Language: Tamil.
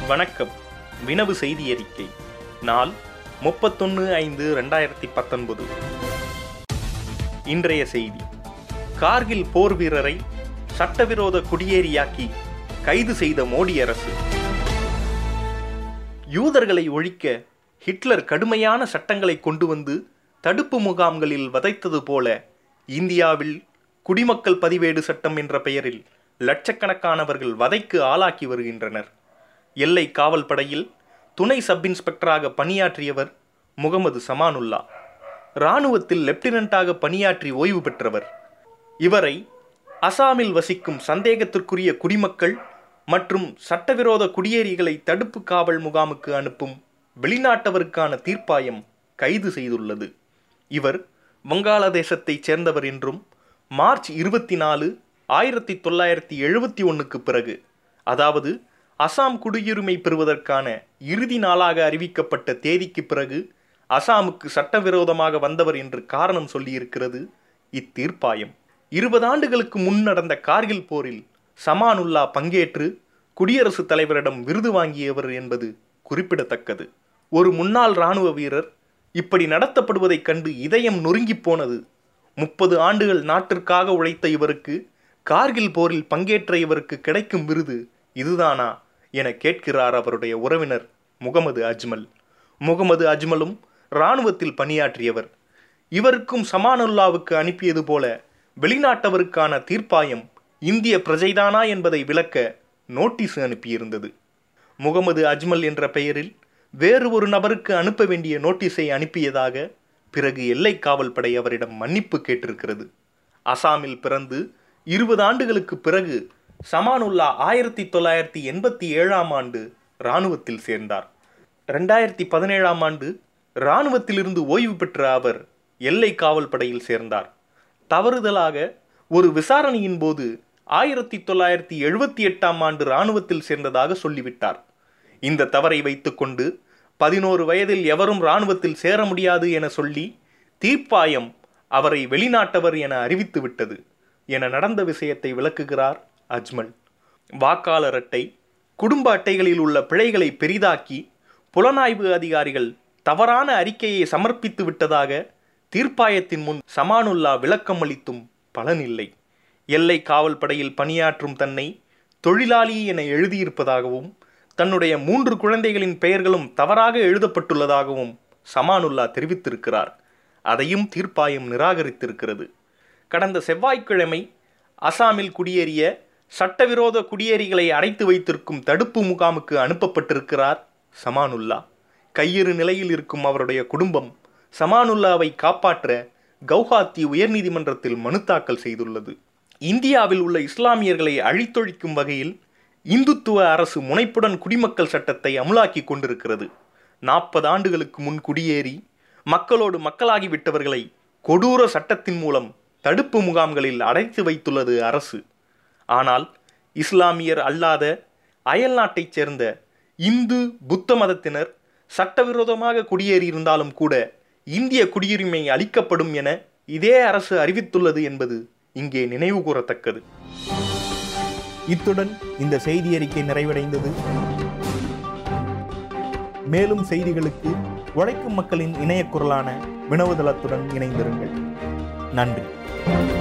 வணக்கம் வினவு செய்தி அறிக்கை நாள் முப்பத்தொன்று ஐந்து ரெண்டாயிரத்தி பத்தொன்பது இன்றைய செய்தி கார்கில் போர் வீரரை சட்டவிரோத குடியேறியாக்கி கைது செய்த மோடி அரசு யூதர்களை ஒழிக்க ஹிட்லர் கடுமையான சட்டங்களை கொண்டு வந்து தடுப்பு முகாம்களில் வதைத்தது போல இந்தியாவில் குடிமக்கள் பதிவேடு சட்டம் என்ற பெயரில் லட்சக்கணக்கானவர்கள் வதைக்கு ஆளாக்கி வருகின்றனர் எல்லை காவல் படையில் துணை சப் இன்ஸ்பெக்டராக பணியாற்றியவர் முகமது சமானுல்லா இராணுவத்தில் லெப்டினன்ட்டாக பணியாற்றி ஓய்வு பெற்றவர் இவரை அசாமில் வசிக்கும் சந்தேகத்திற்குரிய குடிமக்கள் மற்றும் சட்டவிரோத குடியேறிகளை தடுப்பு காவல் முகாமுக்கு அனுப்பும் வெளிநாட்டவருக்கான தீர்ப்பாயம் கைது செய்துள்ளது இவர் வங்காளதேசத்தைச் சேர்ந்தவர் என்றும் மார்ச் இருபத்தி நாலு ஆயிரத்தி தொள்ளாயிரத்தி எழுபத்தி ஒன்றுக்கு பிறகு அதாவது அசாம் குடியுரிமை பெறுவதற்கான இறுதி நாளாக அறிவிக்கப்பட்ட தேதிக்கு பிறகு அசாமுக்கு சட்டவிரோதமாக வந்தவர் என்று காரணம் சொல்லியிருக்கிறது இத்தீர்ப்பாயம் இருபது ஆண்டுகளுக்கு முன் நடந்த கார்கில் போரில் சமானுல்லா பங்கேற்று குடியரசுத் தலைவரிடம் விருது வாங்கியவர் என்பது குறிப்பிடத்தக்கது ஒரு முன்னாள் இராணுவ வீரர் இப்படி நடத்தப்படுவதைக் கண்டு இதயம் நொறுங்கிப் போனது முப்பது ஆண்டுகள் நாட்டிற்காக உழைத்த இவருக்கு கார்கில் போரில் பங்கேற்ற இவருக்கு கிடைக்கும் விருது இதுதானா என கேட்கிறார் அவருடைய உறவினர் முகமது அஜ்மல் முகமது அஜ்மலும் இராணுவத்தில் பணியாற்றியவர் இவருக்கும் சமானுல்லாவுக்கு அனுப்பியது போல வெளிநாட்டவருக்கான தீர்ப்பாயம் இந்திய பிரஜைதானா என்பதை விளக்க நோட்டீஸ் அனுப்பியிருந்தது முகமது அஜ்மல் என்ற பெயரில் வேறு ஒரு நபருக்கு அனுப்ப வேண்டிய நோட்டீஸை அனுப்பியதாக பிறகு எல்லை காவல் படை அவரிடம் மன்னிப்பு கேட்டிருக்கிறது அசாமில் பிறந்து இருபது ஆண்டுகளுக்கு பிறகு சமானுல்லா ஆயிரத்தி தொள்ளாயிரத்தி எண்பத்தி ஏழாம் ஆண்டு இராணுவத்தில் சேர்ந்தார் ரெண்டாயிரத்தி பதினேழாம் ஆண்டு இராணுவத்திலிருந்து ஓய்வு பெற்ற அவர் எல்லை காவல் படையில் சேர்ந்தார் தவறுதலாக ஒரு விசாரணையின் போது ஆயிரத்தி தொள்ளாயிரத்தி எழுபத்தி எட்டாம் ஆண்டு இராணுவத்தில் சேர்ந்ததாக சொல்லிவிட்டார் இந்த தவறை வைத்துக்கொண்டு பதினோரு வயதில் எவரும் இராணுவத்தில் சேர முடியாது என சொல்லி தீர்ப்பாயம் அவரை வெளிநாட்டவர் என அறிவித்து விட்டது என நடந்த விஷயத்தை விளக்குகிறார் அஜ்மல் வாக்காளர் அட்டை குடும்ப அட்டைகளில் உள்ள பிழைகளை பெரிதாக்கி புலனாய்வு அதிகாரிகள் தவறான அறிக்கையை சமர்ப்பித்து விட்டதாக தீர்ப்பாயத்தின் முன் சமானுல்லா விளக்கம் அளித்தும் பலனில்லை எல்லை காவல் படையில் பணியாற்றும் தன்னை தொழிலாளி என எழுதியிருப்பதாகவும் தன்னுடைய மூன்று குழந்தைகளின் பெயர்களும் தவறாக எழுதப்பட்டுள்ளதாகவும் சமானுல்லா தெரிவித்திருக்கிறார் அதையும் தீர்ப்பாயம் நிராகரித்திருக்கிறது கடந்த செவ்வாய்க்கிழமை அசாமில் குடியேறிய சட்டவிரோத குடியேறிகளை அடைத்து வைத்திருக்கும் தடுப்பு முகாமுக்கு அனுப்பப்பட்டிருக்கிறார் சமானுல்லா கையிறு நிலையில் இருக்கும் அவருடைய குடும்பம் சமானுல்லாவை காப்பாற்ற கவுஹாத்தி உயர்நீதிமன்றத்தில் மனு தாக்கல் செய்துள்ளது இந்தியாவில் உள்ள இஸ்லாமியர்களை அழித்தொழிக்கும் வகையில் இந்துத்துவ அரசு முனைப்புடன் குடிமக்கள் சட்டத்தை அமுலாக்கி கொண்டிருக்கிறது நாற்பது ஆண்டுகளுக்கு முன் குடியேறி மக்களோடு மக்களாகிவிட்டவர்களை கொடூர சட்டத்தின் மூலம் தடுப்பு முகாம்களில் அடைத்து வைத்துள்ளது அரசு ஆனால் இஸ்லாமியர் அல்லாத அயல் நாட்டைச் சேர்ந்த இந்து புத்த மதத்தினர் சட்டவிரோதமாக குடியேறியிருந்தாலும் கூட இந்திய குடியுரிமை அளிக்கப்படும் என இதே அரசு அறிவித்துள்ளது என்பது இங்கே நினைவு கூறத்தக்கது இத்துடன் இந்த செய்தி அறிக்கை நிறைவடைந்தது மேலும் செய்திகளுக்கு உழைக்கும் மக்களின் இணைய குரலான வினவுதளத்துடன் இணைந்திருங்கள் நன்றி